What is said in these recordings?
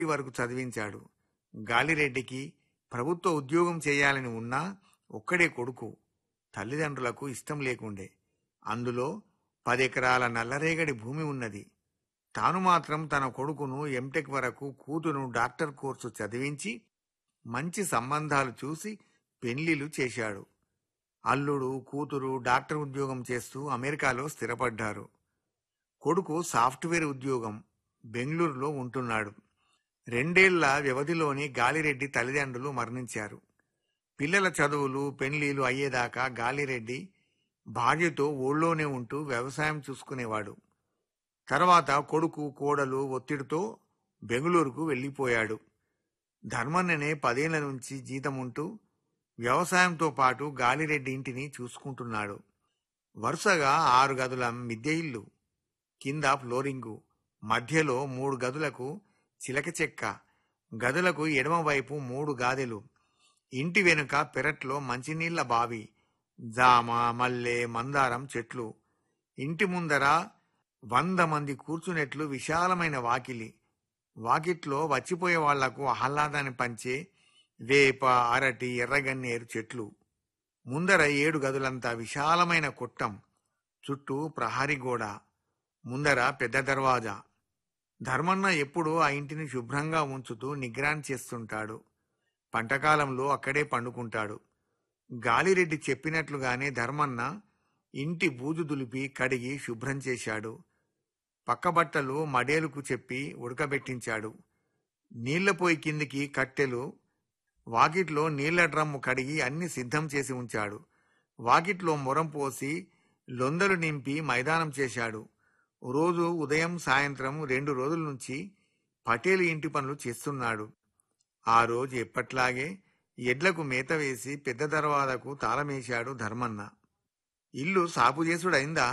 వరకు చదివించాడు గాలిరెడ్డికి ప్రభుత్వ ఉద్యోగం చేయాలని ఉన్నా ఒక్కడే కొడుకు తల్లిదండ్రులకు ఇష్టం లేకుండే అందులో పదెకరాల నల్లరేగడి భూమి ఉన్నది తాను మాత్రం తన కొడుకును ఎంటెక్ వరకు కూతురు డాక్టర్ కోర్సు చదివించి మంచి సంబంధాలు చూసి పెళ్లిలు చేశాడు అల్లుడు కూతురు డాక్టర్ ఉద్యోగం చేస్తూ అమెరికాలో స్థిరపడ్డారు కొడుకు సాఫ్ట్వేర్ ఉద్యోగం బెంగళూరులో ఉంటున్నాడు రెండేళ్ల వ్యవధిలోని గాలిరెడ్డి తల్లిదండ్రులు మరణించారు పిల్లల చదువులు పెళ్లిలు అయ్యేదాకా గాలిరెడ్డి భార్యతో ఊళ్ళోనే ఉంటూ వ్యవసాయం చూసుకునేవాడు తర్వాత కొడుకు కోడలు ఒత్తిడితో బెంగళూరుకు వెళ్ళిపోయాడు ధర్మన్ననే పదేళ్ల నుంచి జీతం ఉంటూ వ్యవసాయంతో పాటు గాలిరెడ్డి ఇంటిని చూసుకుంటున్నాడు వరుసగా ఆరు గదుల మిద్దె ఇల్లు కింద ఫ్లోరింగు మధ్యలో మూడు గదులకు చిలక చెక్క గదులకు ఎడమవైపు మూడు గాదెలు ఇంటి వెనుక పెరట్లో మంచినీళ్ల బావి జామ మల్లె మందారం చెట్లు ఇంటి ముందర వంద మంది కూర్చునేట్లు విశాలమైన వాకిలి వాకిట్లో వచ్చిపోయే వాళ్లకు ఆహ్లాదాన్ని పంచే వేప అరటి ఎర్రగన్నేరు చెట్లు ముందర ఏడు గదులంతా విశాలమైన కొట్టం చుట్టూ ప్రహరీ గోడ ముందర పెద్ద దర్వాజా ధర్మన్న ఎప్పుడూ ఆ ఇంటిని శుభ్రంగా ఉంచుతూ నిగ్రాన్ చేస్తుంటాడు పంటకాలంలో అక్కడే పండుకుంటాడు గాలిరెడ్డి చెప్పినట్లుగానే ధర్మన్న ఇంటి బూజు దులిపి కడిగి శుభ్రం చేశాడు పక్క బట్టలు మడేలుకు చెప్పి ఉడకబెట్టించాడు నీళ్లపోయి కిందికి కట్టెలు వాకిట్లో నీళ్ల డ్రమ్ము కడిగి అన్ని సిద్ధం చేసి ఉంచాడు వాకిట్లో మొరం పోసి లొందలు నింపి మైదానం చేశాడు రోజు ఉదయం సాయంత్రం రెండు రోజుల నుంచి పటేలు ఇంటి పనులు చేస్తున్నాడు ఆ రోజు ఎప్పట్లాగే ఎడ్లకు మేత వేసి పెద్ద దర్వాదకు తాళమేశాడు ధర్మన్న ఇల్లు సాపు చేసుడైందా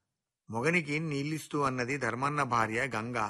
మొగనికి నీళ్ళిస్తూ అన్నది ధర్మన్న భార్య గంగా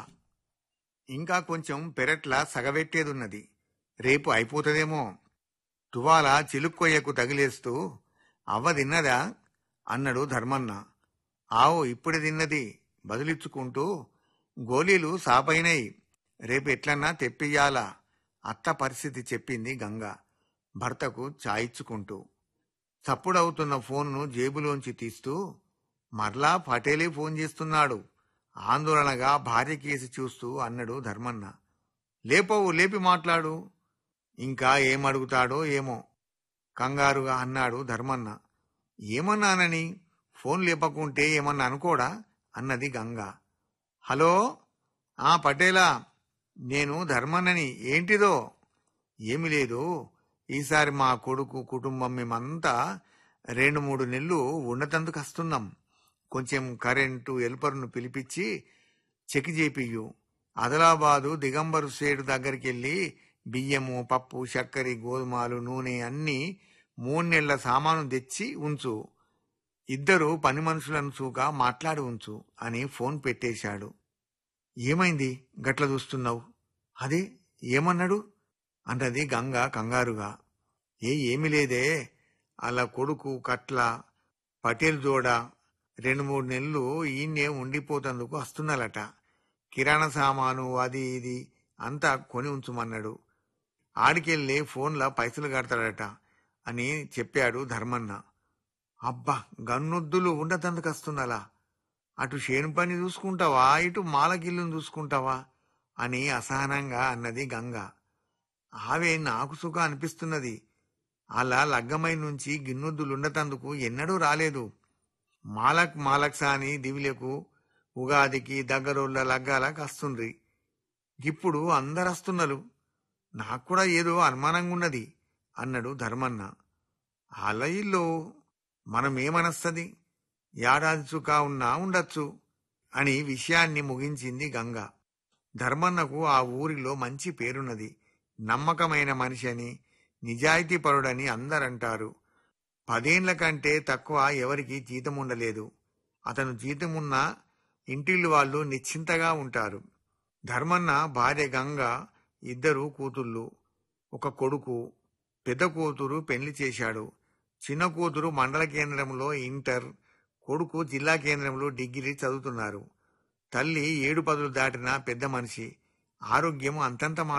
ఇంకా కొంచెం పెరట్ల సగవెట్టేదున్నది రేపు అయిపోతుందేమో తువాల చిలుక్కొయ్యకు తగిలేస్తూ అవ్వ తిన్నదా అన్నాడు ధర్మన్న ఆవు ఇప్పుడే తిన్నది బదులిచ్చుకుంటూ గోళీలు సాపైనాయి రేపు ఎట్లన్నా తెప్పియాలా అత్త పరిస్థితి చెప్పింది గంగ భర్తకు చాయిచ్చుకుంటూ చప్పుడవుతున్న ఫోన్ను జేబులోంచి తీస్తూ మరలా పటేలే ఫోన్ చేస్తున్నాడు ఆందోళనగా భార్య కేసి చూస్తూ అన్నాడు ధర్మన్న లేపవు లేపి మాట్లాడు ఇంకా ఏమడుగుతాడో ఏమో కంగారుగా అన్నాడు ధర్మన్న ఏమన్నానని ఫోన్ లేపకుంటే ఏమన్నా అనుకోడా అన్నది గంగ హలో ఆ పటేలా నేను ధర్మన్నని ఏంటిదో ఏమి లేదు ఈసారి మా కొడుకు కుటుంబం మేమంతా రెండు మూడు నెలలు ఉండతందుకు వస్తున్నాం కొంచెం కరెంటు ఎల్పర్ను పిలిపించి చెక్ చేపియ్యు ఆదిలాబాదు దిగంబరు సేడు దగ్గరికి వెళ్ళి బియ్యము పప్పు చక్కెర గోధుమలు నూనె అన్ని మూడు నెలల సామాను తెచ్చి ఉంచు ఇద్దరు పని మనుషులను చూక మాట్లాడి ఉంచు అని ఫోన్ పెట్టేశాడు ఏమైంది గట్ల చూస్తున్నావు అదే ఏమన్నాడు అన్నది గంగ కంగారుగా ఏ ఏమి లేదే అలా కొడుకు కట్ల పటేల్ జోడ రెండు మూడు నెలలు ఈయన్నే ఉండిపోతందుకు వస్తున్నారట కిరాణా సామాను అది ఇది అంతా కొని ఉంచుమన్నాడు ఆడికెళ్ళి ఫోన్లో పైసలు కడతాడట అని చెప్పాడు ధర్మన్న అబ్బా గన్నొద్దులు ఉండతందుకు వస్తున్నాలా అటు చేను పని చూసుకుంటావా ఇటు మాలకిల్లును చూసుకుంటావా అని అసహనంగా అన్నది గంగ ఆవే నాకు సుఖ అనిపిస్తున్నది అలా లగ్గమై నుంచి గిన్నొద్దులుండతందుకు ఎన్నడూ రాలేదు మాలక్ మాలక్సా అని దివిలకు ఉగాదికి దగ్గరోళ్ళ లగ్గాలకు వస్తుండ్రి ఇప్పుడు అందరస్తున్నారు నాకు కూడా ఏదో అనుమానంగా ఉన్నది అన్నాడు ధర్మన్న అలయిల్లో మనమేమనస్తది ఏడాది చుకా ఉన్నా ఉండొచ్చు అని విషయాన్ని ముగించింది గంగ ధర్మన్నకు ఆ ఊరిలో మంచి పేరున్నది నమ్మకమైన మనిషి అని నిజాయితీపరుడని అందరంటారు పదేండ్ల కంటే తక్కువ ఎవరికి జీతం ఉండలేదు అతను జీతమున్నా ఇంటిల్లు వాళ్ళు నిశ్చింతగా ఉంటారు ధర్మన్న భార్య గంగ ఇద్దరు కూతుళ్ళు ఒక కొడుకు పెద్ద కూతురు పెళ్లి చేశాడు చిన్న కూతురు మండల కేంద్రంలో ఇంటర్ కొడుకు జిల్లా కేంద్రంలో డిగ్రీ చదువుతున్నారు తల్లి ఏడు పదులు దాటిన పెద్ద మనిషి ఆరోగ్యం అంతంత